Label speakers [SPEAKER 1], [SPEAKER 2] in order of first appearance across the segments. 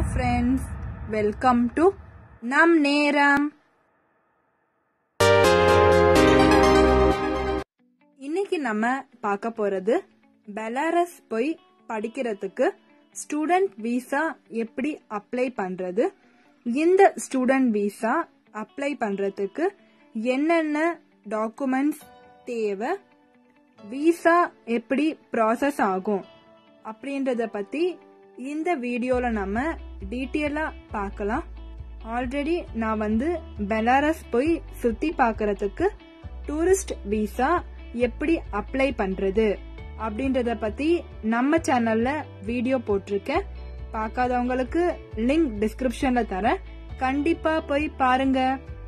[SPEAKER 1] friends welcome to நம் நேரம் இன்னைக்கு நம்ம பார்க்க போறது பெலாரஸ் போய் படிக்கிறதுக்கு ஸ்டூடெண்ட் விசா எப்படி அப்ளை பண்றது இந்த ஸ்டூடெண்ட் விசா அப்ளை பண்றதுக்கு என்னென்ன டாக்குமெண்ட்ஸ் தேவை விசா எப்படி ப்ராசஸ் ஆகும் அப்படின்றத பத்தி இந்த வீடியோல நம்ம டீட்டெயிலா பார்க்கலாம் ஆல்ரெடி நான் வந்து பெலாரஸ் போய் சுத்தி பார்க்கறதுக்கு டூரிஸ்ட் விசா எப்படி அப்ளை பண்றது அப்படின்றத பத்தி நம்ம சேனல்ல வீடியோ போட்டிருக்கேன் பார்க்காதவங்களுக்கு லிங்க் டிஸ்கிரிப்ஷன்ல தரேன் கண்டிப்பா போய் பாருங்க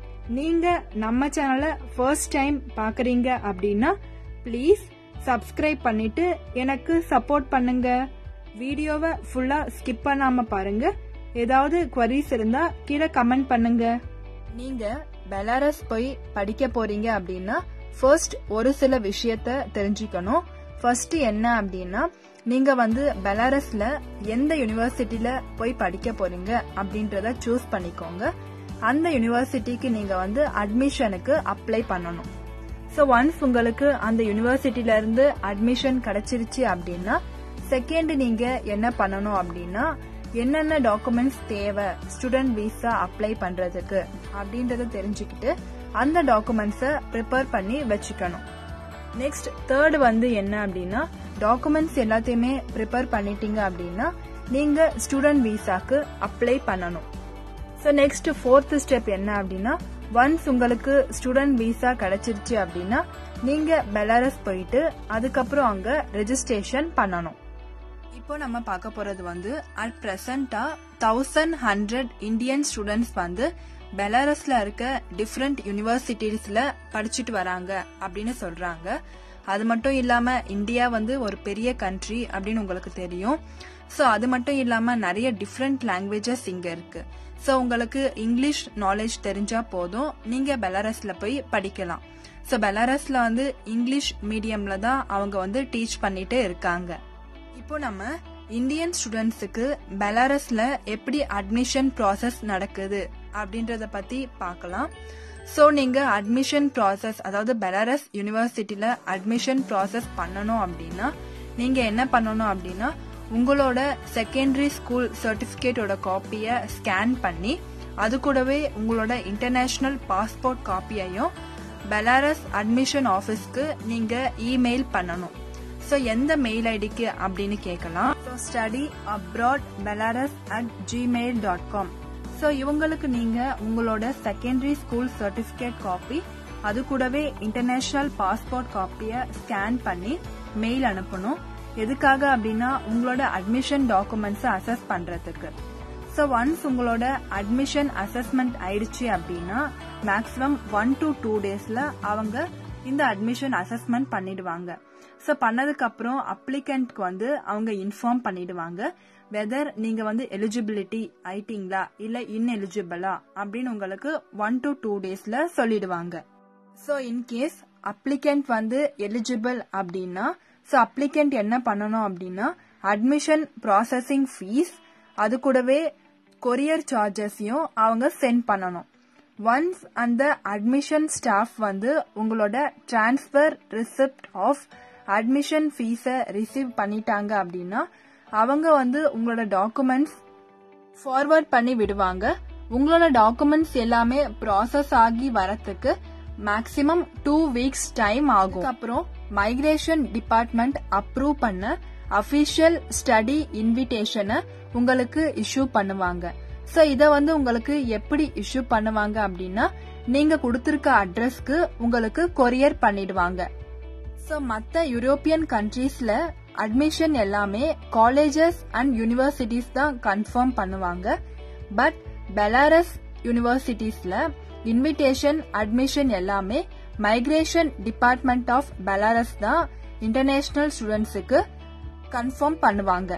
[SPEAKER 1] நீங்க நம்ம சேனலை ஃபர்ஸ்ட் டைம் பாக்குறீங்க அப்படின்னா ப்ளீஸ் சப்ஸ்கிரைப் பண்ணிட்டு எனக்கு சப்போர்ட் பண்ணுங்க வீடியோவை ஃபுல்லா ஸ்கிப் பண்ணாம பாருங்க ஏதாவது queries இருந்தா கீழே கமெண்ட் பண்ணுங்க நீங்க பெலாரஸ் போய் படிக்க போறீங்க அப்படின்னா ஃபர்ஸ்ட் ஒரு சில விஷயத்த தெரிஞ்சுக்கணும் ஃபர்ஸ்ட் என்ன அப்படின்னா நீங்க வந்து பெலாரஸ்ல எந்த யூனிவர்சிட்டியில போய் படிக்க போறீங்க அப்படின்றத சூஸ் பண்ணிக்கோங்க அந்த யூனிவர்சிட்டிக்கு நீங்க வந்து அட்மிஷனுக்கு அப்ளை பண்ணணும் ஸோ ஒன்ஸ் உங்களுக்கு அந்த யூனிவர்சிட்டில இருந்து அட்மிஷன் கிடைச்சிருச்சு அப்படின்னா செகண்ட் நீங்க என்ன பண்ணணும் அப்படின்னா என்னென்ன டாக்குமெண்ட்ஸ் தேவை ஸ்டூடெண்ட் விசா அப்ளை பண்றதுக்கு அப்படின்றத தெரிஞ்சுக்கிட்டு அந்த டாக்குமெண்ட்ஸை ப்ரிப்பேர் பண்ணி வச்சுக்கணும் நெக்ஸ்ட் தேர்ட் வந்து என்ன அப்படின்னா டாக்குமெண்ட்ஸ் எல்லாத்தையுமே ப்ரிப்பேர் பண்ணிட்டீங்க அப்படின்னா நீங்க ஸ்டூடெண்ட் விசாக்கு அப்ளை பண்ணணும் ஸோ நெக்ஸ்ட் ஃபோர்த் ஸ்டெப் என்ன அப்படின்னா ஒன்ஸ் உங்களுக்கு ஸ்டூடெண்ட் விசா கிடைச்சிருச்சு அப்படின்னா நீங்க பெலாரஸ் போயிட்டு அதுக்கப்புறம் அங்க ரெஜிஸ்ட்ரேஷன் பண்ணணும் இப்போ நம்ம பார்க்க போறது வந்து அட் பிரசண்டா தௌசண்ட் ஹண்ட்ரட் இந்தியன் ஸ்டூடெண்ட்ஸ் வந்து பெலாரஸ்ல இருக்க டிஃப்ரெண்ட் யூனிவர்சிட்டிஸ்ல படிச்சுட்டு வராங்க அப்படின்னு சொல்றாங்க அது மட்டும் இல்லாம இந்தியா வந்து ஒரு பெரிய கண்ட்ரி அப்படின்னு உங்களுக்கு தெரியும் ஸோ அது மட்டும் இல்லாம நிறைய டிஃப்ரெண்ட் லாங்குவேஜஸ் இங்க இருக்கு ஸோ உங்களுக்கு இங்கிலீஷ் நாலேஜ் தெரிஞ்சா போதும் நீங்க பெலாரஸ்ல போய் படிக்கலாம் ஸோ பெலாரஸ்ல வந்து இங்கிலீஷ் மீடியம்ல தான் அவங்க வந்து டீச் பண்ணிட்டு இருக்காங்க இப்போ நம்ம இந்தியன் ஸ்டூடெண்ட்ஸுக்கு பெலாரஸ்ல எப்படி அட்மிஷன் ப்ராசஸ் நடக்குது அப்படின்றத பத்தி பார்க்கலாம் ஸோ நீங்க அட்மிஷன் ப்ராசஸ் அதாவது பெலாரஸ் யூனிவர்சிட்டியில அட்மிஷன் ப்ராசஸ் பண்ணணும் அப்படின்னா நீங்க என்ன பண்ணணும் அப்படின்னா உங்களோட செகண்டரி ஸ்கூல் சர்டிபிகேட்டோட காப்பியை ஸ்கேன் பண்ணி அது கூடவே உங்களோட இன்டர்நேஷனல் பாஸ்போர்ட் காப்பியையும் பெலாரஸ் அட்மிஷன் ஆஃபீஸ்க்கு நீங்க இமெயில் பண்ணணும் ஸோ எந்த மெயில் ஐடிக்கு அப்படின்னு கேட்கலாம் so study abroad Belarus at Gmail dot com so இவங்களுக்கு நீங்க உங்களோட செகண்டரி ஸ்கூல் சர்டிபிகேட் காப்பி அது கூடவே இன்டர்நேஷனல் பாஸ்போர்ட் காப்பியை ஸ்கேன் பண்ணி மெயில் அனுப்பணும் எதுக்காக அப்படின்னா உங்களோட அட்மிஷன் டாக்குமெண்ட்ஸை அசஸ் பண்றதுக்கு ஸோ ஒன்ஸ் உங்களோட அட்மிஷன் அசஸ்மெண்ட் ஆயிடுச்சு அப்படின்னா மேக்ஸிமம் ஒன் டு டூ டேஸ்ல அவங்க இந்த அட்மிஷன் அசஸ்மெண்ட் பண்ணிடுவாங்க ஸோ பண்ணதுக்கு அப்புறம் அப்ளிகண்ட்க்கு வந்து அவங்க இன்ஃபார்ம் பண்ணிடுவாங்க வெதர் நீங்க வந்து எலிஜிபிலிட்டி ஆயிட்டீங்களா இல்ல இன்எலிஜிபிளா அப்படின்னு உங்களுக்கு ஒன் டு டூ டேஸ்ல சொல்லிடுவாங்க ஸோ இன்கேஸ் அப்ளிகண்ட் வந்து எலிஜிபிள் அப்படின்னா ஸோ அப்ளிகண்ட் என்ன பண்ணணும் அப்படின்னா அட்மிஷன் ப்ராசஸிங் ஃபீஸ் அது கூடவே கொரியர் சார்ஜஸையும் அவங்க சென்ட் பண்ணணும் ஒன்ஸ் அந்த அட்மிஷன் ஸ்டாஃப் வந்து உங்களோட டிரான்ஸ்ஃபர் ரிசிப்ட் ஆஃப் அட்மிஷன் ஃபீஸை ரிசீவ் பண்ணிட்டாங்க அப்படின்னா அவங்க வந்து உங்களோட டாக்குமெண்ட்ஸ் ஃபார்வர்ட் பண்ணி விடுவாங்க உங்களோட டாக்குமெண்ட்ஸ் எல்லாமே ப்ராசஸ் ஆகி வரத்துக்கு மேக்சிமம் டூ வீக்ஸ் டைம் ஆகும் அப்புறம் மைக்ரேஷன் டிபார்ட்மெண்ட் அப்ரூவ் பண்ண அபிஷியல் ஸ்டடி இன்விடேஷனை உங்களுக்கு இஷ்யூ பண்ணுவாங்க ஸோ இதை வந்து உங்களுக்கு எப்படி இஷ்யூ பண்ணுவாங்க அப்படின்னா நீங்க கொடுத்திருக்க அட்ரஸ்க்கு உங்களுக்கு கொரியர் பண்ணிடுவாங்க ஸோ மற்ற யூரோப்பியன் கண்ட்ரீஸ்ல அட்மிஷன் எல்லாமே காலேஜஸ் அண்ட் யூனிவர்சிட்டிஸ் தான் கன்ஃபார்ம் பண்ணுவாங்க பட் பெலாரஸ் யூனிவர்சிட்டிஸ்ல இன்விடேஷன் அட்மிஷன் எல்லாமே மைக்ரேஷன் டிபார்ட்மெண்ட் ஆஃப் பெலாரஸ் தான் இன்டர்நேஷனல் ஸ்டூடெண்ட்ஸுக்கு கன்ஃபார்ம் பண்ணுவாங்க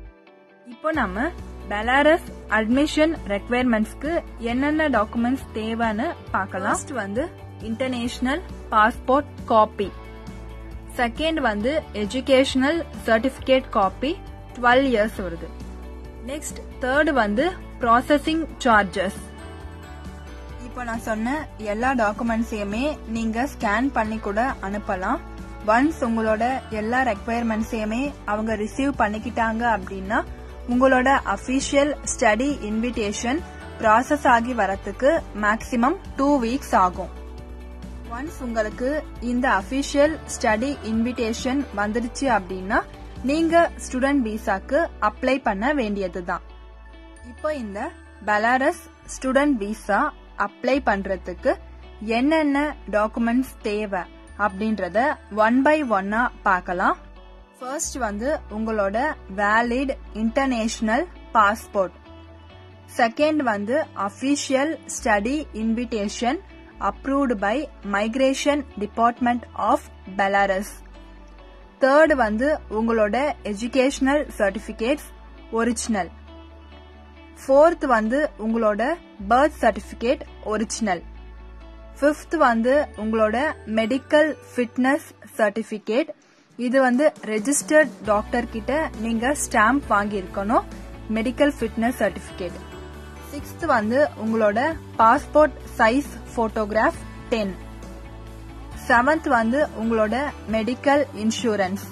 [SPEAKER 1] இப்போ நம்ம பெலாரஸ் அட்மிஷன் ரெக்குவயர்மெண்ட்ஸ்க்கு என்னென்ன டாக்குமெண்ட்ஸ் தேவைன்னு பார்க்கலாம் ஃபர்ஸ்ட் வந்து இன்டர்நேஷனல் பாஸ்போர்ட் காப்பி செகண்ட் வந்து educational certificate copy twelve years வருது நெக்ஸ்ட் தேர்டு வந்து ப்ராசஸிங் சார்ஜஸ் இப்போ நான் சொன்ன எல்லா டாக்குமெண்ட்ஸையுமே நீங்க ஸ்கேன் பண்ணி கூட அனுப்பலாம் ஒன்ஸ் உங்களோட எல்லா ரெக்குவயர்மெண்ட்ஸையுமே அவங்க ரிசீவ் பண்ணிக்கிட்டாங்க அப்படின்னா உங்களோட அபிஷியல் ஸ்டடி இன்விடேஷன் ப்ராசஸ் ஆகி வரத்துக்கு மேக்சிமம் டூ வீக்ஸ் ஆகும் ஒன்ஸ் உங்களுக்கு இந்த அபிஷியல் ஸ்டடி இன்விடேஷன் வந்துடுச்சு அப்படின்னா நீங்க ஸ்டூடெண்ட் விசாக்கு அப்ளை பண்ண வேண்டியதுதான் இப்போ இந்த பெலாரஸ் ஸ்டூடெண்ட் விசா அப்ளை பண்றதுக்கு என்னென்ன டாக்குமெண்ட்ஸ் தேவை அப்படின்றத ஒன் பை ஒன்னா பார்க்கலாம் ஃபர்ஸ்ட் வந்து உங்களோட வேலிட் இன்டர்நேஷனல் பாஸ்போர்ட் செகண்ட் வந்து official study invitation approved by migration department of Belarus third வந்து உங்களோட எஜுகேஷனல் சர்டிபிகேட்ஸ் ஒரிஜினல் ஃபோர்த் வந்து உங்களோட பர்த் சர்டிபிகேட் ஒரிஜினல் ஃபிஃப்த் வந்து உங்களோட மெடிக்கல் ஃபிட்னஸ் சர்டிபிகேட் இது வந்து ரெஜிஸ்டர்ட் டாக்டர் கிட்ட நீங்க ஸ்டாம்ப் வாங்கியிருக்கணும் மெடிக்கல் ஃபிட்னஸ் சர்டிபிகேட் சிக்ஸ்த் வந்து உங்களோட passport size photograph ten seventh வந்து உங்களோட மெடிக்கல் இன்சூரன்ஸ்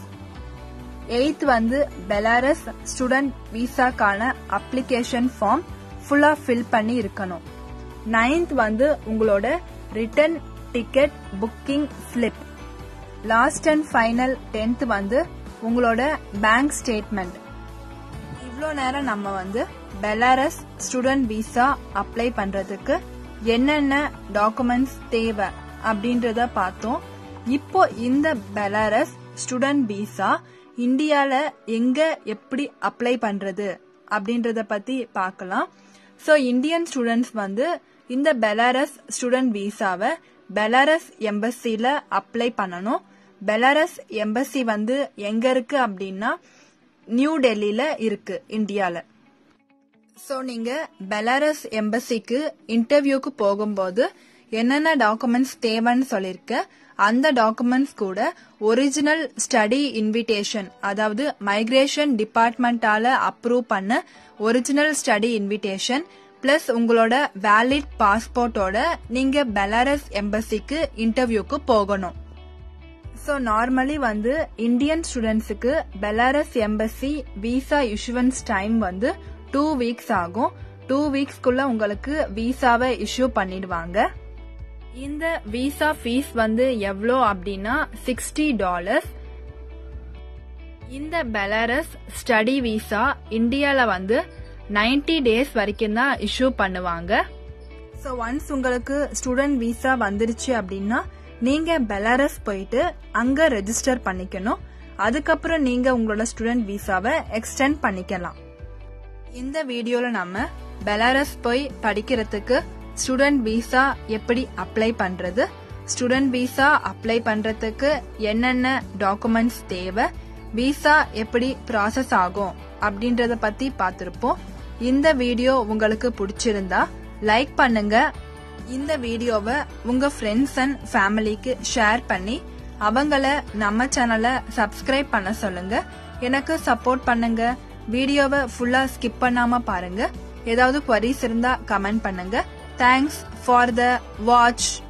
[SPEAKER 1] எயித் வந்து பெலாரஸ் ஸ்டூடெண்ட் விசாக்கான அப்ளிகேஷன் ஃபார்ம் ஃபுல்லா ஃபில் பண்ணி இருக்கணும் நைன்த் வந்து உங்களோட return ticket booking slip last and final tenth வந்து உங்களோட பேங்க் ஸ்டேட்மெண்ட் இவ்வளோ நேரம் நம்ம வந்து பெலாரஸ் ஸ்டூடெண்ட் விசா அப்ளை பண்றதுக்கு என்னென்ன டாக்குமெண்ட்ஸ் தேவை அப்படின்றத பார்த்தோம் இப்போ இந்த பெலாரஸ் ஸ்டூடெண்ட் விசா இந்தியால எங்க எப்படி அப்ளை பண்றது அப்படின்றத பத்தி பார்க்கலாம் ஸோ இந்தியன் ஸ்டூடெண்ட்ஸ் வந்து இந்த பெலாரஸ் ஸ்டூடெண்ட் விசாவை பெலாரஸ் எம்பசில அப்ளை பண்ணணும் பெலாரஸ் எம்பசி வந்து எங்க இருக்கு அப்படின்னா நியூ டெல்லியில இருக்கு இந்தியால ஸோ நீங்க பெலாரஸ் எம்பசிக்கு இன்டர்வியூக்கு போகும்போது என்னென்ன டாக்குமெண்ட்ஸ் தேவைன்னு சொல்லியிருக்க அந்த டாக்குமெண்ட்ஸ் கூட ஒரிஜினல் ஸ்டடி இன்விடேஷன் அதாவது மைக்ரேஷன் டிபார்ட்மெண்டால அப்ரூவ் பண்ண ஒரிஜினல் ஸ்டடி இன்விடேஷன் பிளஸ் உங்களோட வேலிட் பாஸ்போர்ட்டோட நீங்க பெலாரஸ் எம்பசிக்கு இன்டர்வியூக்கு போகணும் ஸோ நார்மலி வந்து இந்தியன் ஸ்டூடெண்ட்ஸுக்கு Belarus embassy visa issuance time வந்து டூ வீக்ஸ் ஆகும் டூ வீக்ஸ்க்குள்ள உங்களுக்கு விசாவை இஷ்யூ பண்ணிடுவாங்க இந்த விசா ஃபீஸ் வந்து எவ்வளோ அப்படின்னா சிக்ஸ்டி டாலர்ஸ் இந்த பெலாரஸ் ஸ்டடி விசா இந்தியால வந்து நைன்டி டேஸ் வரைக்கும் தான் இஷ்யூ பண்ணுவாங்க ஸோ ஒன்ஸ் உங்களுக்கு ஸ்டூடெண்ட் விசா வந்துருச்சு அப்படின்னா நீங்க பெலாரஸ் போயிட்டு அங்க ரெஜிஸ்டர் பண்ணிக்கணும் அதுக்கப்புறம் நீங்க உங்களோட ஸ்டூடெண்ட் விசாவை எக்ஸ்டெண்ட் பண்ணிக்கலாம் இந்த வீடியோல நம்ம பெலாரஸ் போய் படிக்கிறதுக்கு ஸ்டூடெண்ட் விசா எப்படி அப்ளை பண்றது ஸ்டூடெண்ட் விசா அப்ளை பண்றதுக்கு என்னென்ன டாக்குமெண்ட்ஸ் தேவை விசா எப்படி ப்ராசஸ் ஆகும் அப்படின்றத பத்தி பார்த்திருப்போம் இந்த வீடியோ உங்களுக்கு பிடிச்சிருந்தா லைக் பண்ணுங்க இந்த வீடியோவை உங்க ஃப்ரெண்ட்ஸ் அண்ட் ஃபேமிலிக்கு ஷேர் பண்ணி அவங்கள நம்ம சேனலை சப்ஸ்கிரைப் பண்ண சொல்லுங்க எனக்கு சப்போர்ட் பண்ணுங்க வீடியோவை ஃபுல்லா ஸ்கிப் பண்ணாம பாருங்க ஏதாவது queries இருந்தா கமெண்ட் பண்ணுங்க தேங்க்ஸ் ஃபார் த வாட்ச்